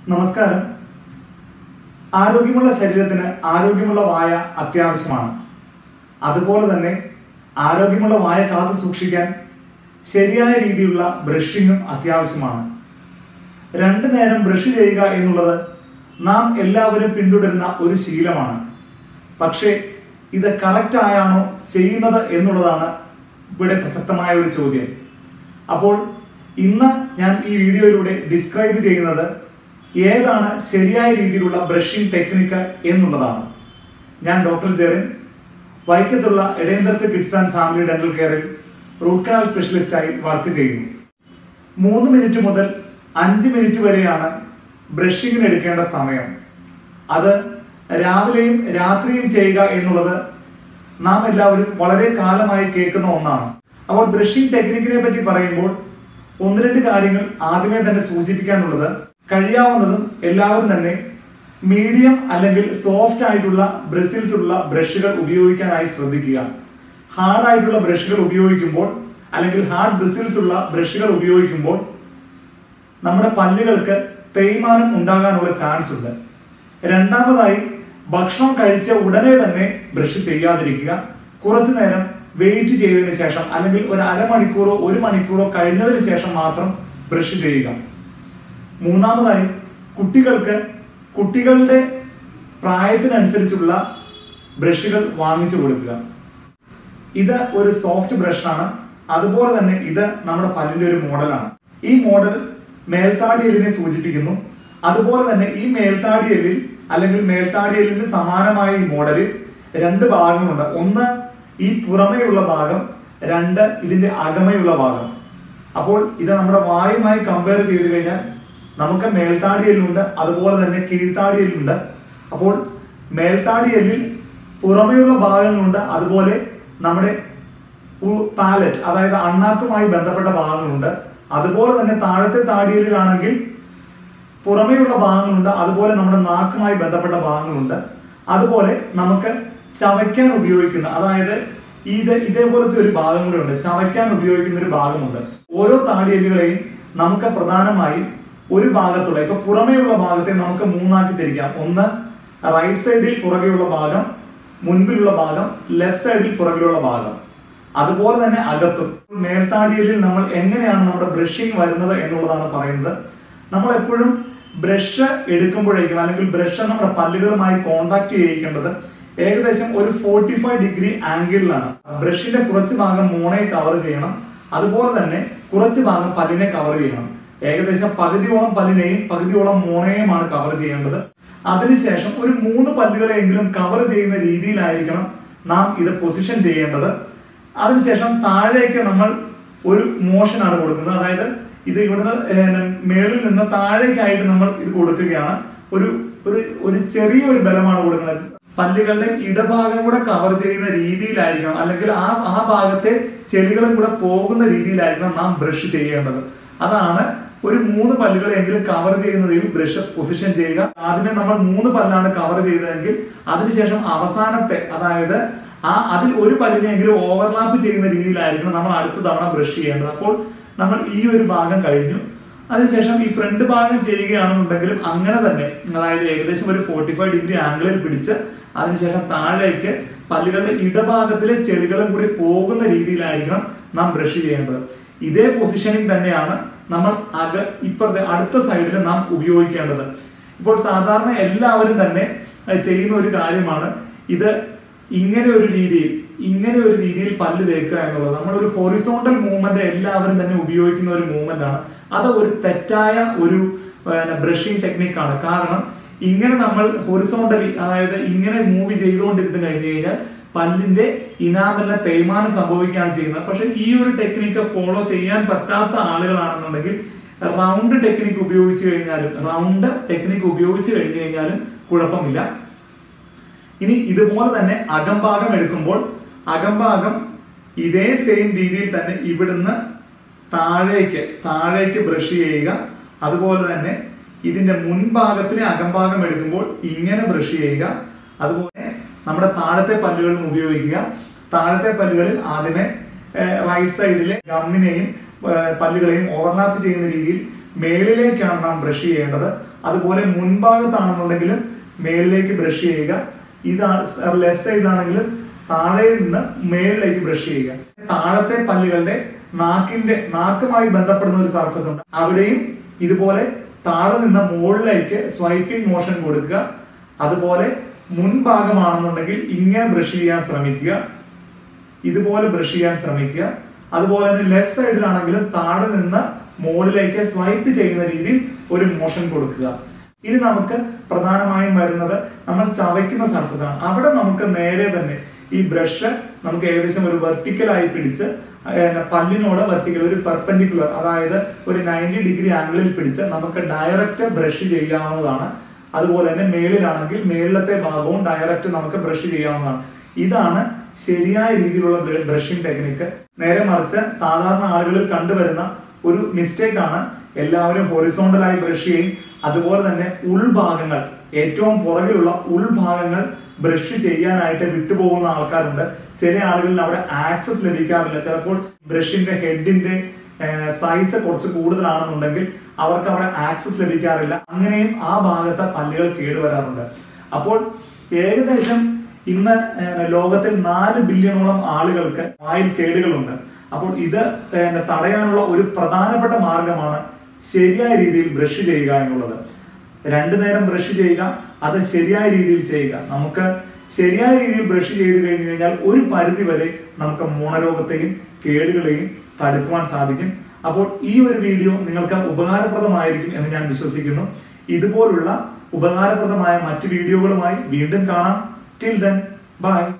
നമസ്കാരം ആരോഗ്യമുള്ള ശരീരത്തിന് ആരോഗ്യമുള്ള വായ അത്യാവശ്യമാണ് അതുപോലെ തന്നെ ആരോഗ്യമുള്ള വായ കാത്തു സൂക്ഷിക്കാൻ ശരിയായ രീതിയിലുള്ള ബ്രഷിങ്ങും അത്യാവശ്യമാണ് രണ്ടു നേരം ബ്രഷ് ചെയ്യുക എന്നുള്ളത് നാം എല്ലാവരും പിന്തുടരുന്ന ഒരു ശീലമാണ് പക്ഷേ ഇത് കറക്റ്റ് ആയാണോ ചെയ്യുന്നത് എന്നുള്ളതാണ് ഇവിടെ പ്രസക്തമായ ഒരു ചോദ്യം അപ്പോൾ ഇന്ന് ഞാൻ ഈ വീഡിയോയിലൂടെ ഡിസ്ക്രൈബ് ചെയ്യുന്നത് ഏതാണ് ശരിയായ രീതിയിലുള്ള ബ്രഷിംഗ് ടെക്നിക്ക് എന്നുള്ളതാണ് ഞാൻ ഡോക്ടർ ജെറിൻ വൈക്കത്തുള്ള ഇടയന്തരത്ത് കിഡ്സ് ആൻഡ് ഫാമിലി ഡെന്റൽ കെയറിൽ റൂട്ട് കനാൽ സ്പെഷ്യലിസ്റ്റായി വർക്ക് ചെയ്യുന്നു മൂന്ന് മിനിറ്റ് മുതൽ അഞ്ച് മിനിറ്റ് വരെയാണ് ബ്രഷിങ്ങിന് എടുക്കേണ്ട സമയം അത് രാവിലെയും രാത്രിയും ചെയ്യുക എന്നുള്ളത് നാം എല്ലാവരും വളരെ കാലമായി കേൾക്കുന്ന ഒന്നാണ് അപ്പോൾ ബ്രഷിംഗ് ടെക്നിക്കിനെ പറ്റി പറയുമ്പോൾ ഒന്ന് രണ്ട് കാര്യങ്ങൾ ആദ്യമേ തന്നെ സൂചിപ്പിക്കാനുള്ളത് കഴിയാവുന്നതും എല്ലാവരും തന്നെ മീഡിയം അല്ലെങ്കിൽ സോഫ്റ്റ് ആയിട്ടുള്ള ബ്രസിൽസ് ഉള്ള ബ്രഷുകൾ ഉപയോഗിക്കാനായി ശ്രദ്ധിക്കുക ഹാർഡ് ആയിട്ടുള്ള ബ്രഷുകൾ ഉപയോഗിക്കുമ്പോൾ അല്ലെങ്കിൽ ഹാർഡ് ബ്രിസിൽസ് ഉള്ള ബ്രഷുകൾ ഉപയോഗിക്കുമ്പോൾ നമ്മുടെ പല്ലുകൾക്ക് തേയ്മാനം ഉണ്ടാകാനുള്ള ചാൻസ് ഉണ്ട് രണ്ടാമതായി ഭക്ഷണം കഴിച്ച ഉടനെ തന്നെ ബ്രഷ് ചെയ്യാതിരിക്കുക കുറച്ചു നേരം വെയിറ്റ് ചെയ്തതിന് ശേഷം അല്ലെങ്കിൽ ഒരു അരമണിക്കൂറോ ഒരു മണിക്കൂറോ കഴിഞ്ഞതിന് ശേഷം മാത്രം ബ്രഷ് ചെയ്യുക മൂന്നാമതായി കുട്ടികൾക്ക് കുട്ടികളുടെ പ്രായത്തിനനുസരിച്ചുള്ള ബ്രഷുകൾ വാങ്ങിച്ചു കൊടുക്കുക ഇത് ഒരു സോഫ്റ്റ് ബ്രഷാണ് അതുപോലെ തന്നെ ഇത് നമ്മുടെ പല്ലിന്റെ ഒരു മോഡലാണ് ഈ മോഡൽ മേൽത്താടിയെല്ലിനെ സൂചിപ്പിക്കുന്നു അതുപോലെ തന്നെ ഈ മേൽത്താടിയെല്ലിൽ അല്ലെങ്കിൽ മേൽത്താടിയെല്ലിന് സമാനമായ ഈ മോഡലിൽ രണ്ട് ഭാഗങ്ങളുണ്ട് ഒന്ന് ഈ പുറമേയുള്ള ഭാഗം രണ്ട് ഇതിന്റെ അകമയുള്ള ഭാഗം അപ്പോൾ ഇത് നമ്മുടെ വായുമായി കമ്പയർ ചെയ്ത് കഴിഞ്ഞാൽ നമുക്ക് മേൽത്താടിയെല്ലുണ്ട് അതുപോലെ തന്നെ കീഴ്ത്താടിയെല്ലുണ്ട് അപ്പോൾ മേൽത്താടിയെല്ലിൽ പുറമേയുള്ള ഭാഗങ്ങളുണ്ട് അതുപോലെ നമ്മുടെ പാലറ്റ് അതായത് അണ്ണാക്കുമായി ബന്ധപ്പെട്ട ഭാഗങ്ങളുണ്ട് അതുപോലെ തന്നെ താഴത്തെ താടിയലിലാണെങ്കിൽ പുറമേയുള്ള ഭാഗങ്ങളുണ്ട് അതുപോലെ നമ്മുടെ നാക്കുമായി ബന്ധപ്പെട്ട ഭാഗങ്ങളുണ്ട് അതുപോലെ നമുക്ക് ചവയ്ക്കാൻ ഉപയോഗിക്കുന്ന അതായത് ഇത് ഇതേപോലത്തെ ഒരു ഭാഗം കൂടെ ഉണ്ട് ചവയ്ക്കാൻ ഉപയോഗിക്കുന്ന ഒരു ഭാഗമുണ്ട് ഓരോ താടിയലുകളെയും നമുക്ക് പ്രധാനമായും ഒരു ഭാഗത്തുള്ള ഇപ്പൊ പുറമേയുള്ള ഭാഗത്തെ നമുക്ക് മൂന്നാക്കി തിരിക്കാം ഒന്ന് റൈറ്റ് സൈഡിൽ പുറകെയുള്ള ഭാഗം മുൻപിലുള്ള ഭാഗം ലെഫ്റ്റ് സൈഡിൽ പുറകിലുള്ള ഭാഗം അതുപോലെ തന്നെ അകത്തും മേൽത്താടിയലിൽ നമ്മൾ എങ്ങനെയാണ് നമ്മുടെ ബ്രഷിംഗ് വരുന്നത് എന്നുള്ളതാണ് പറയുന്നത് നമ്മൾ എപ്പോഴും ബ്രഷ് എടുക്കുമ്പോഴേക്കും അല്ലെങ്കിൽ ബ്രഷ് നമ്മുടെ പല്ലുകളുമായി കോണ്ടാക്ട് ചെയ്യിക്കേണ്ടത് ഏകദേശം ഒരു ഫോർട്ടി ഫൈവ് ഡിഗ്രി ആംഗിളിലാണ് ബ്രഷിന്റെ കുറച്ച് ഭാഗം മോണയെ കവർ ചെയ്യണം അതുപോലെ തന്നെ കുറച്ച് ഭാഗം പല്ലിനെ കവർ ചെയ്യണം ഏകദേശം പകുതിയോളം പല്ലിനെയും പകുതിയോളം മോണയെയുമാണ് കവർ ചെയ്യേണ്ടത് അതിനുശേഷം ഒരു മൂന്ന് പല്ലുകളെങ്കിലും കവർ ചെയ്യുന്ന രീതിയിലായിരിക്കണം നാം ഇത് പൊസിഷൻ ചെയ്യേണ്ടത് അതിനുശേഷം താഴേക്ക് നമ്മൾ ഒരു മോഷനാണ് കൊടുക്കുന്നത് അതായത് ഇത് ഇവിടുന്ന് ഏഹ് മേളിൽ നിന്ന് താഴേക്കായിട്ട് നമ്മൾ ഇത് കൊടുക്കുകയാണ് ഒരു ഒരു ഒരു ചെറിയ ഒരു ബലമാണ് കൊടുക്കുന്നത് പല്ലുകളുടെ ഇടഭാഗം കൂടെ കവർ ചെയ്യുന്ന രീതിയിലായിരിക്കണം അല്ലെങ്കിൽ ആ ആ ഭാഗത്തെ ചെളികളും കൂടെ പോകുന്ന രീതിയിലായിരിക്കണം നാം ബ്രഷ് ചെയ്യേണ്ടത് അതാണ് ഒരു മൂന്ന് പല്ലുകളെങ്കിലും കവർ ചെയ്യുന്നതിൽ ബ്രഷ് പൊസിഷൻ ചെയ്യുക ആദ്യമേ നമ്മൾ മൂന്ന് പല്ലാണ് കവർ ചെയ്തതെങ്കിൽ അതിനുശേഷം അവസാനത്തെ അതായത് ആ അതിൽ ഒരു പല്ലിനെങ്കിലും ഓവർലാപ്പ് ചെയ്യുന്ന രീതിയിലായിരിക്കണം നമ്മൾ അടുത്ത തവണ ബ്രഷ് ചെയ്യേണ്ടത് അപ്പോൾ നമ്മൾ ഈ ഒരു ഭാഗം കഴിഞ്ഞു അതിനുശേഷം ഈ ഫ്രണ്ട് ഭാഗം ചെയ്യുകയാണെന്നുണ്ടെങ്കിലും അങ്ങനെ തന്നെ അതായത് ഏകദേശം ഒരു ഫോർട്ടി ഫൈവ് ഡിഗ്രി ആംഗിളിൽ പിടിച്ച് അതിനുശേഷം താഴേക്ക് പല്ലുകളുടെ ഇടഭാഗത്തിലെ ചെളികളും കൂടി പോകുന്ന രീതിയിലായിരിക്കണം നാം ബ്രഷ് ചെയ്യേണ്ടത് ഇതേ പൊസിഷനിങ് തന്നെയാണ് നമ്മൾ അക ഇപ്പുറത്തെ അടുത്ത സൈഡിൽ നാം ഉപയോഗിക്കേണ്ടത് ഇപ്പോൾ സാധാരണ എല്ലാവരും തന്നെ അഹ് ചെയ്യുന്ന ഒരു കാര്യമാണ് ഇത് ഇങ്ങനെ ഒരു രീതിയിൽ ഇങ്ങനെ ഒരു രീതിയിൽ പല്ല് തേക്കുക എന്നുള്ളത് നമ്മൾ ഒരു ഹൊറിസോണ്ടൽ മൂവ്മെന്റ് എല്ലാവരും തന്നെ ഉപയോഗിക്കുന്ന ഒരു മൂവ്മെന്റ് ആണ് അത് ഒരു തെറ്റായ ഒരു ബ്രഷിംഗ് ടെക്നിക്കാണ് കാരണം ഇങ്ങനെ നമ്മൾ ഹൊറിസോണ്ടലി അതായത് ഇങ്ങനെ മൂവ് ചെയ്തുകൊണ്ടിരുന്ന് കഴിഞ്ഞു കഴിഞ്ഞാൽ പല്ലിന്റെ ഇനാമലിന് തേയ്മാനം സംഭവിക്കുകയാണ് ചെയ്യുന്നത് പക്ഷെ ഈ ഒരു ടെക്നിക്ക് ഫോളോ ചെയ്യാൻ പറ്റാത്ത ആളുകളാണെന്നുണ്ടെങ്കിൽ റൗണ്ട് ടെക്നിക്ക് ഉപയോഗിച്ച് കഴിഞ്ഞാലും റൗണ്ട് ടെക്നിക്ക് ഉപയോഗിച്ച് കഴിഞ്ഞു കഴിഞ്ഞാലും കുഴപ്പമില്ല ഇനി ഇതുപോലെ തന്നെ അകംഭാഗം എടുക്കുമ്പോൾ അകംഭാഗം ഇതേ സെയിം രീതിയിൽ തന്നെ ഇവിടുന്ന് താഴേക്ക് താഴേക്ക് ബ്രഷ് ചെയ്യുക അതുപോലെ തന്നെ ഇതിന്റെ മുൻഭാഗത്തിലെ അകംഭാഗം എടുക്കുമ്പോൾ ഇങ്ങനെ ബ്രഷ് ചെയ്യുക അതുപോലെ നമ്മുടെ താഴത്തെ പല്ലുകളും ഉപയോഗിക്കുക താഴത്തെ പല്ലുകളിൽ ആദ്യമേ റൈറ്റ് സൈഡിലെ ഗമ്മിനെയും ഏഹ് പല്ലുകളെയും ഓവർലാപ്പ് ചെയ്യുന്ന രീതിയിൽ മേളിലേക്കാണ് നാം ബ്രഷ് ചെയ്യേണ്ടത് അതുപോലെ മുൻഭാഗത്താണെന്നുണ്ടെങ്കിലും മേളിലേക്ക് ബ്രഷ് ചെയ്യുക ഇതാണ് ലെഫ്റ്റ് സൈഡിലാണെങ്കിലും താഴെ നിന്ന് മേളിലേക്ക് ബ്രഷ് ചെയ്യുക താഴത്തെ പല്ലുകളുടെ നാക്കിന്റെ നാക്കുമായി ബന്ധപ്പെടുന്ന ഒരു സർഫസ് ഉണ്ട് അവിടെയും ഇതുപോലെ താഴെ നിന്ന് മുകളിലേക്ക് സ്വൈപ്പിംഗ് മോഷൻ കൊടുക്കുക അതുപോലെ മുൻഭാഗമാണെന്നുണ്ടെങ്കിൽ ഇങ്ങനെ ബ്രഷ് ചെയ്യാൻ ശ്രമിക്കുക ഇതുപോലെ ബ്രഷ് ചെയ്യാൻ ശ്രമിക്കുക അതുപോലെ തന്നെ ലെഫ്റ്റ് സൈഡിലാണെങ്കിലും താഴെ നിന്ന് മുകളിലേക്ക് സ്വൈപ്പ് ചെയ്യുന്ന രീതിയിൽ ഒരു മോഷൻ കൊടുക്കുക ഇനി നമുക്ക് പ്രധാനമായും വരുന്നത് നമ്മൾ ചവയ്ക്കുന്ന സർഫസ് ആണ് അവിടെ നമുക്ക് നേരെ തന്നെ ഈ ബ്രഷ് നമുക്ക് ഏകദേശം ഒരു വെർട്ടിക്കലായി പിടിച്ച് ഏഹ് പല്ലിനോട് വെർട്ടിക്കൽ ഒരു പെർപെൻഡിക്കുലർ അതായത് ഒരു നയൻറ്റി ഡിഗ്രി ആംഗിളിൽ പിടിച്ച് നമുക്ക് ഡയറക്റ്റ് ബ്രഷ് ചെയ്യാവുന്നതാണ് അതുപോലെ തന്നെ മേളിലാണെങ്കിൽ മേളിലത്തെ ഭാഗവും ഡയറക്റ്റ് നമുക്ക് ബ്രഷ് ചെയ്യാവുന്നതാണ് ഇതാണ് ശരിയായ രീതിയിലുള്ള ബ്രഷിംഗ് ടെക്നിക്ക് നേരെ മറിച്ച് സാധാരണ ആളുകളിൽ കണ്ടുവരുന്ന ഒരു മിസ്റ്റേക്ക് ആണ് എല്ലാവരും ഹൊറിസോണ്ടലായി ബ്രഷ് ചെയ്യും അതുപോലെ തന്നെ ഉൾഭാഗങ്ങൾ ഏറ്റവും പുറകിലുള്ള ഉൾഭാഗങ്ങൾ ബ്രഷ് ചെയ്യാനായിട്ട് വിട്ടുപോകുന്ന ആൾക്കാരുണ്ട് ചില ആളുകളിൽ അവിടെ ആക്സസ് ലഭിക്കാറില്ല ചിലപ്പോൾ ബ്രഷിന്റെ ഹെഡിന്റെ സൈസ് കുറച്ച് കൂടുതലാണെന്നുണ്ടെങ്കിൽ അവർക്ക് അവിടെ ആക്സസ് ലഭിക്കാറില്ല അങ്ങനെയും ആ ഭാഗത്തെ പല്ലുകൾ കേടുവരാറുണ്ട് അപ്പോൾ ഏകദേശം ഇന്ന് ഏഹ്, ലോകത്തിൽ നാല് ബില്യണോളം ആളുകൾക്ക് വായിൽ കേടുകളുണ്ട് അപ്പോൾ ഇത് ഏഹ്, തടയാനുള്ള ഒരു പ്രധാനപ്പെട്ട മാർഗമാണ് ശരിയായ രീതിയിൽ ബ്രഷ് ചെയ്യുക എന്നുള്ളത് രണ്ടു നേരം ബ്രഷ് ചെയ്യുക അത് ശരിയായ രീതിയിൽ ചെയ്യുക നമുക്ക് ശരിയായ രീതിയിൽ ബ്രഷ് ചെയ്ത് കഴിഞ്ഞു കഴിഞ്ഞാൽ ഒരു പരിധി വരെ നമുക്ക് മോണരോഗത്തെയും കേടുകളെയും തടുക്കുവാൻ സാധിക്കും അപ്പോൾ ഈ ഒരു വീഡിയോ നിങ്ങൾക്ക് ഉപകാരപ്രദമായിരിക്കും എന്ന് ഞാൻ വിശ്വസിക്കുന്നു ഇതുപോലുള്ള ഉപകാരപ്രദമായ മറ്റ് വീഡിയോകളുമായി വീണ്ടും കാണാം ടിൽ ദെൻ ബൈ